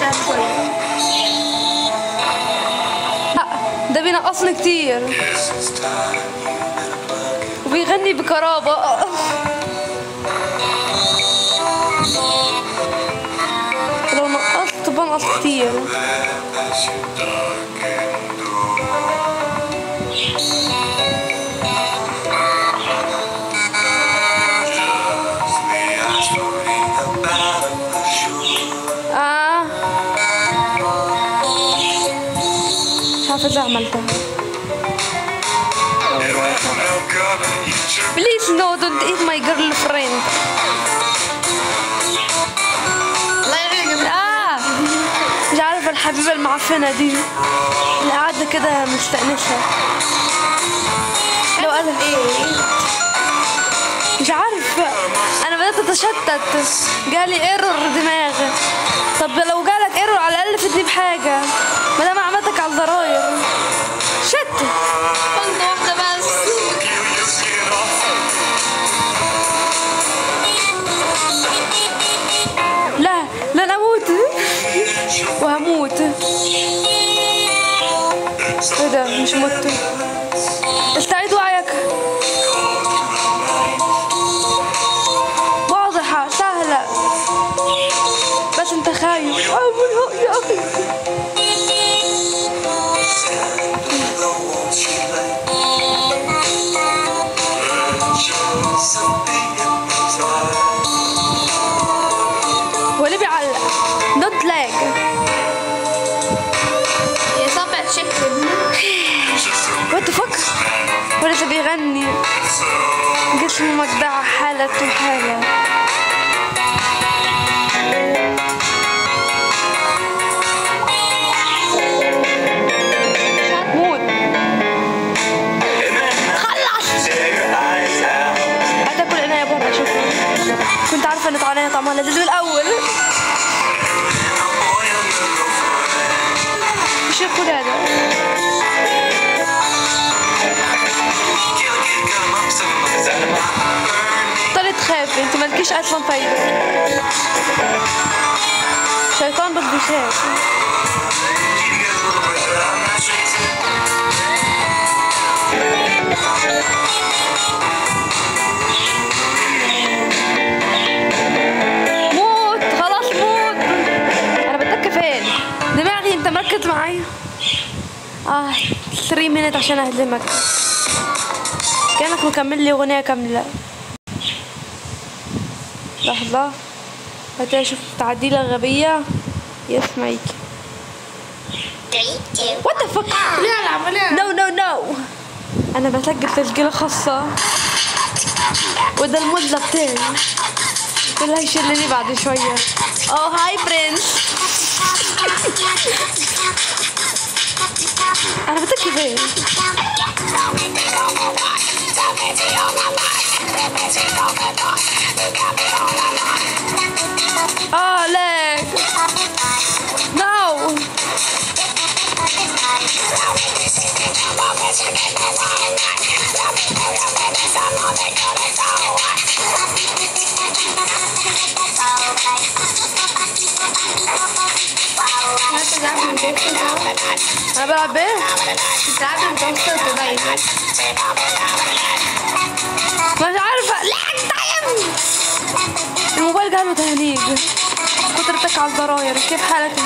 عشان شوية لا ده بينقصني كتير وبيغني بكرابة لو نقصت بنقص كتير اه مش عارفة ازاي عملتها Please no don't eat my girlfriend الله يعينك اه مش عارفة الحبيبة المعفنة دي اللي قاعدة كده مستأنسة لو قال ايه مش عارفة أنا بدأت أتشتت جالي ايرور دماغ طب لو جالك ايرور على الأقل فدني بحاجة ما دام عملتك على الزراير شت كنت واحدة بس لا لن أموت وهموت ايه ده مش مت استعيد وعيك واضحة سهلة بس انت خايف يا أخي هو ليه بيعلق نوت لاج يا صبع تشكل وات فك هو لسه بيغني جسمه مجدع حالته حالة موت خلص هتاكل عناية بره شوف كنت عارفة ان عناية طعمها لذيذ من الأول مش ياكل هذا بطلت تخافي انت مالكيش اصلا فايدة شيطان بس بيخاف موت خلاص موت انا بتك فين دماغي انت مركز معايا اه 3 مينت عشان اهزمك كانك مكمل لي اغنيه كامله لحظه هاتي اشوف تعديله غبيه يس مايك وات ذا فك خلينا نلعب خلينا نو نو نو انا بسجل تسجيله خاصه وده المدة بتاعي كلها يشلني بعد شويه اوه هاي برنس انا بتكي فين اه لاج نو هتلعب من جوه انا بلعب بايه تلعب من جوه تبين مش عارفه لاج تايم الموبايل جاله تهنيج كترتك على الزراير كيف حالك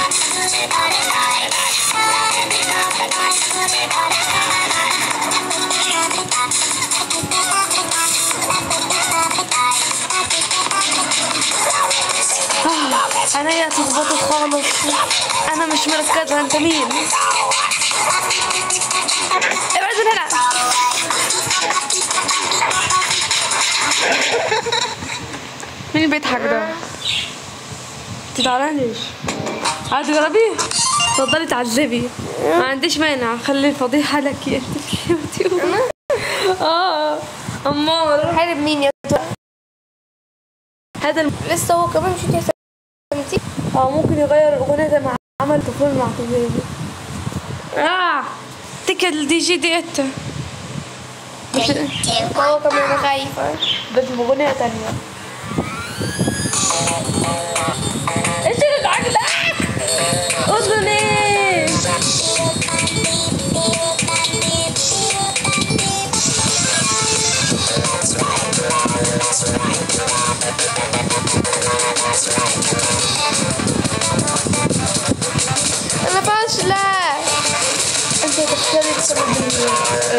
آه، انا يا تخبطوا خالص انا مش مركزه انت مين ابعد من هنا مين اللي بيضحك ده انت زعلانه ليش عايزه تجربي تفضلي تعذبي ما عنديش مانع خلي الفضيحه لك يا انت في اليوتيوب اه امال حارب مين يا ترى هذا الم... لسه هو كمان مش انت سمتي اه ممكن يغير الاغنيه زي ما عمل طفل مع طفل اه تكل دي جي ديت بس هو كمان خايفة بس باغنيه تانية ايش اللي عجلك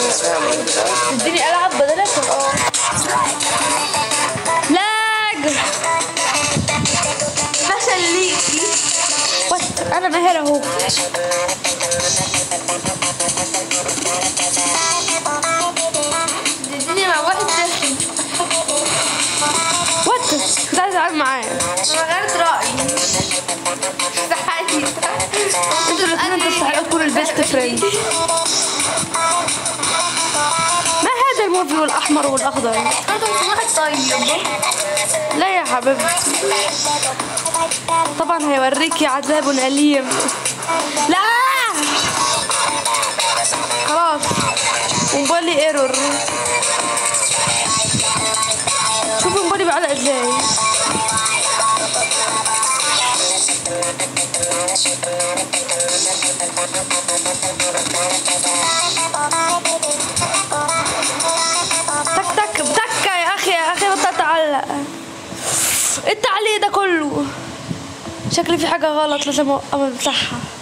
تديني العب بدلك اه لاج فشل ليكي وات انا ماهر اهو تديني مع واحد تاني وات كنت عايز العب معاه انا غيرت رايي استحالي انتوا الاثنين تستحقوا تكونوا البيست فريند ما هذا الموفي والاحمر والاخضر برضه مش واحد طيب لا يا حبيبتي طبعا هيوريكي عذاب أليم لا خلاص موبايلي ايرور شوفوا موبايلي بيعلق ازاي تك تك تكة يا اخي يا اخي بطل تعلق التعليق ده كله شكلي في حاجة غلط لازم امسحها